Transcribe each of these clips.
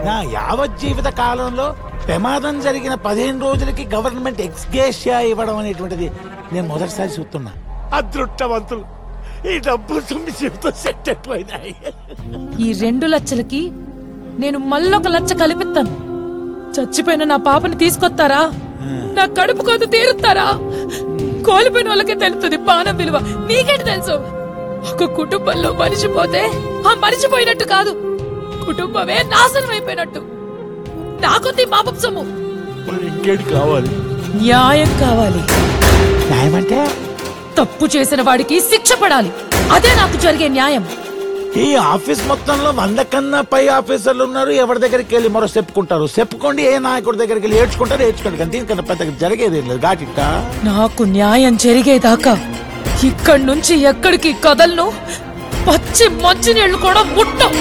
నా యావత్ జీవిత కాలంలో ప్రమాదం జరిగిన పదిహేను రోజులకి గవర్నమెంట్ ఎక్స్గేషియా ఇవ్వడం అనేటువంటిది నేను మొదటిసారి చూస్తున్నా అదృష్టవంతులు ఈ డబ్బు సొమ్మి జీవితం సెట్ అయిపోయినాయి ఈ రెండు లక్షలకి నేను మళ్ళొక లచ్చ కలిపిస్తాను చచ్చిపోయిన నా పాపని తీసుకొస్తారా నా కడుపు కొద్దు తీరుస్తారా కోల్పోయిన వాళ్ళకే తెలుస్తుంది పానం విలువ నీకేంటి తెలుసు ఒక కుటుంబంలో మనిషి పోతే ఆ మనిషి పోయినట్టు కాదు కుటుంబమే నాశనం అయిపోయినట్టు నాకొద్ది మా సొమ్ము మరి ఇంకేంటి కావాలి న్యాయం కావాలి న్యాయమంటే తప్పు చేసిన వాడికి శిక్ష పడాలి అదే నాకు జరిగే న్యాయం ఈ ఆఫీస్ మొత్తంలో వంద కన్నా పై ఆఫీసర్లు ఉన్నారు ఎవరి దగ్గరికి వెళ్ళి మరో చెప్పుకుంటారు చెప్పుకోండి ఏ నాయకుడి దగ్గరికి వెళ్ళి ఏడ్చుకుంటారు ఏడ్చుకోండి కానీ దీనికన్నా పెద్దగా జరిగేది ఏం లేదు ఘాటిట్ట నాకు న్యాయం జరిగేదాకా ఇక్కడి నుంచి ఎక్కడికి కదలను పచ్చి మంచినీళ్లు కూడా ముట్టం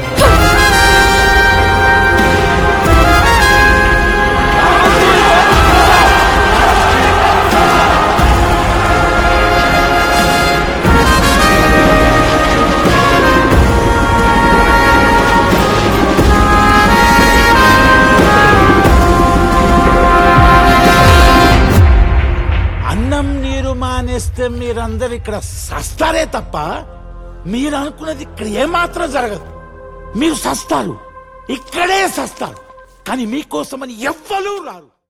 అన్నం నీరు మానేస్తే మీరందరు ఇక్కడ సస్తారే తప్ప మీరు అనుకున్నది ఇక్కడ ఏమాత్రం జరగదు మీరు సస్తారు ఇక్కడే సస్తారు కానీ మీకోసమని ఎవ్వరూ రారు